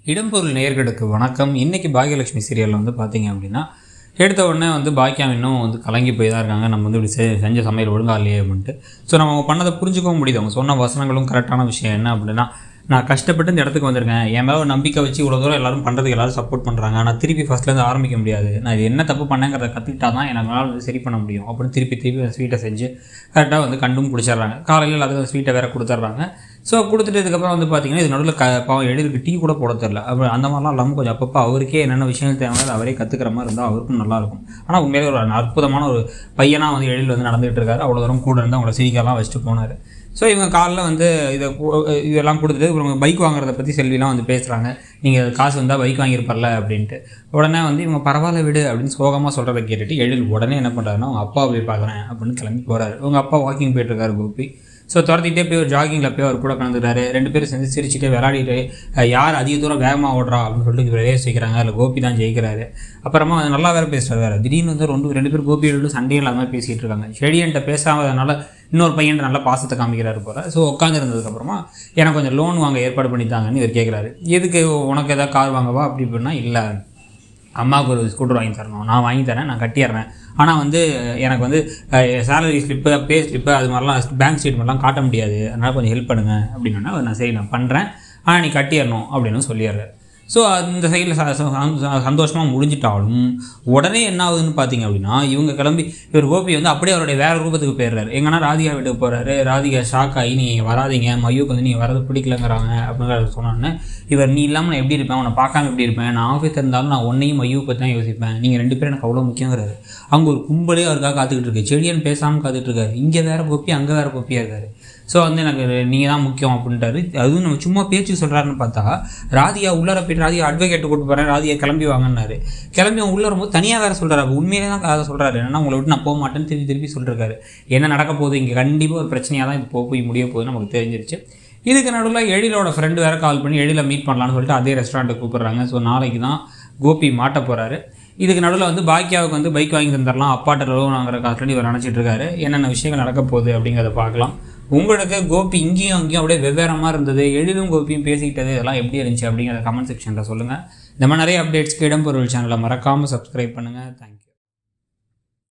இடம்பொருள் நேயர்களுக்கு வணக்கம் இன்னைக்கு பாக்யலட்சுமி சீரியலில் வந்து பார்த்தீங்க அப்படின்னா எடுத்த உடனே வந்து பாக்கியம் இன்னும் வந்து கலங்கி போய் தான் இருக்காங்க நம்ம வந்து இப்படி செ- செஞ்ச சமையல் ஒழுங்கா இல்லையே அப்படின்ட்டு ஸோ நம்ம அவங்க பண்ணதை புரிஞ்சுக்கவும் முடியுது அவங்க சொன்ன வசனங்களும் கரெக்டான விஷயம் என்ன அப்படின்னா நான் கஷ்டப்பட்டு இந்த இடத்துக்கு வந்திருக்கேன் என் மேலே ஒரு நம்பிக்கை வச்சு இவ்வளோ தூரம் எல்லாரும் பண்ணுறதுக்கு எல்லாரும் சப்போர்ட் பண்ணுறாங்க ஆனால் திருப்பி ஃபஸ்ட்லேருந்து ஆரம்பிக்க முடியாது நான் இது என்ன தப்பு பண்ணேங்கிறத கற்றுக்கிட்டா தான் என்னால் வந்து சரி பண்ண முடியும் அப்படின்னு திருப்பி திருப்பி ஸ்வீட்டை செஞ்சு கரெக்டாக வந்து கண்டும் பிடிச்சிடுறாங்க காலையில் எல்லாத்துக்கும் ஸ்வீட்டை வேற கொடுத்துட்றாங்க ஸோ கொடுத்துட்டதுக்கப்புறம் வந்து பார்த்தீங்கன்னா இது நடுவில் க பாவம் எழுதுக்கு டீ கூட போட தெரில அப்போ அந்த மாதிரிலாம் இல்லாமல் கொஞ்சம் அப்பப்போ அவருக்கே என்னென்ன விஷயங்கள் தேவை அதை அவரே கற்றுக்கிற மாதிரி இருந்தால் அவருக்கும் நல்லாயிருக்கும் ஆனால் உண்மையிலே ஒரு அற்புதமான ஒரு பையனாக வந்து எழில் வந்து நடந்துகிட்டு இருக்காரு அவ்வளோ தூரம் கூட இருந்து அவங்கள சிரிக்கலாம் வச்சுட்டு போனார் ஸோ இவங்க காலைல வந்து இதை கு- இதெல்லாம் கொடுத்துட்டு இவங்க பைக் வாங்குறத பற்றி செல்விலாம் வந்து பேசுகிறாங்க நீங்கள் காசு வந்தால் பைக் வாங்கியிருப்பார்ல அப்படின்ட்டு உடனே வந்து இவங்க பரவாயில்ல விடு அப்படின்னு சோகமாக சொல்கிறத கேட்டுட்டு எழில் உடனே என்ன பண்ணுறாருன்னா அவங்க அப்பா போய் பார்க்குறேன் அப்படின்னு கிளம்பி போகிறாரு உங்கள் அப்பா வாக்கிங் போயிட்டுருக்காரு கோபி ஸோ துரத்திட்டே போய் ஒரு ஜாகிங்கில் போய் அவர் கூட கலந்துட்டாரு ரெண்டு பேரும் சேர்ந்து சிரிச்சுட்டு விளையாடிட்டு அஹ், யார் அதிக தூரம் வேகமாக ஓடுறா அப்படின்னு சொல்லிட்டு இவர் ரேஸ் வைக்கிறாங்க அதில் கோபி தான் ஜெயிக்கிறாரு அப்புறமா வந்து நல்லா வேற பேசுகிறார் வேறு திடீர்னு வந்து ரெண்டு ரெண்டு பேரும் கோபி எழுந்து சண்டே இல்லாமல் பேசிகிட்டு இருக்காங்க செடியன்ட்ட பேசாதனால இன்னொரு பையன் நல்ல பாசத்தை காமிக்கிறாரு போல ஸோ உட்காந்துருந்ததுக்கப்புறமா எனக்கு கொஞ்சம் லோன் வாங்க ஏற்பாடு பண்ணித்தாங்கன்னு இவர் கேட்குறாரு எதுக்கு உனக்கு ஏதாவது கார் வாங்கவா அப்படி இப்படின்னா இல்லை அம்மாவுக்கு ஒரு ஸ்கூட்டர் வாங்கி தரணும் நான் வாங்கி தரேன் நான் கட்டிடுறேன் ஆனால் வந்து எனக்கு வந்து சேலரி ஸ்லிப்பு பே ஸ்லிப்பு அது மாதிரிலாம் பேங்க் ஸ்டேட்மெண்ட்லாம் காட்ட முடியாது அதனால் கொஞ்சம் ஹெல்ப் பண்ணுங்க அப்படின்னா நான் சரி நான் பண்ணுறேன் ஆனால் நீ கட்டிடணும் அப்படின்னு சொல்லிடுறாரு ஸோ அந்த சைடில் சந்தோஷமாக முடிஞ்சிட்டாலும் உடனே என்ன ஆகுதுன்னு பார்த்தீங்க அப்படின்னா இவங்க கிளம்பி இவர் கோபி வந்து அப்படியே அவருடைய வேற ரூபத்துக்கு போயிடுறாரு எங்கன்னா ராதிகா வீட்டுக்கு போகிறாரு ராதிகா ஷாக் ஆகி நீ வராதீங்க மயூக்கு வந்து நீ வரது பிடிக்கலங்கிறாங்க அப்படிங்கிறத சொன்னோன்னே இவர் நீ இல்லாமல் நான் எப்படி இருப்பேன் உன்னை பார்க்காம எப்படி இருப்பேன் நான் ஆஃபீஸ் இருந்தாலும் நான் உன்னையும் மையூ பற்றி தான் யோசிப்பேன் நீங்கள் ரெண்டு பேரும் எனக்கு அவ்வளோ முக்கியங்கிறாரு அங்கே ஒரு கும்பலே அவருக்காக காத்துக்கிட்டு இருக்கு செடியன் பேசாமல் காத்துட்டு இருக்காரு இங்கே வேற கோப்பி அங்கே வேற கோப்பியாக இருக்காரு ஸோ வந்து எனக்கு நீங்கள் தான் முக்கியம் அப்படின்ட்டாரு அதுவும் நம்ம சும்மா பேச்சு சொல்கிறாருன்னு பார்த்தா ராதியா உள்ளார போயிட்டு ராதியா அட்வொகேட் கூட்டு போகிறேன் ராதியா கிளம்பி வாங்கன்னாரு கிளம்பி அவன் உள்ள வரும்போது தனியாக வேற சொல்கிறாரு உண்மையிலே தான் அதை சொல்கிறாரு என்னன்னா உங்களை விட்டு நான் போக மாட்டேன்னு திருப்பி திருப்பி சொல்லிருக்காரு என்ன நடக்க போகுது இங்கே கண்டிப்பாக ஒரு பிரச்சனையாக தான் இது போக போய் முடிய போகுதுன்னு நமக்கு தெரிஞ்சிருச்சு இதுக்கு நடுவில் எழிலோட ஃப்ரெண்டு வேற கால் பண்ணி எழில மீட் பண்ணலான்னு சொல்லிட்டு அதே ரெஸ்டாரண்ட்டுக்கு கூப்பிடுறாங்க ஸோ நாளைக்கு தான் கோபி மாட்ட போகிறாரு இதுக்கு நடுவில் வந்து பாக்கியாவுக்கு வந்து பைக் வாங்கி தந்துடலாம் அப்பாட்ட லோன் வாங்குற காசுல இவர் நினச்சிட்டு இருக்காரு என்னென்ன விஷயங்கள் நடக்க போகுது அப்படிங்கிறத பார்க்கலாம் உங்களுக்கு கோபி இங்கேயும் அங்கேயும் அப்படியே வெவ்வேறமாக இருந்தது எழிலும் கோபியும் பேசிக்கிட்டது இதெல்லாம் எப்படி இருந்துச்சு அப்படிங்கிறத கமெண்ட் செக்ஷனில் சொல்லுங்கள் இந்த மாதிரி நிறைய அப்டேட்ஸ்க்கு இடம்பொருள் சேனலை மறக்காமல் சப்ஸ்கிரைப் பண்ணுங்கள் தேங்க்யூ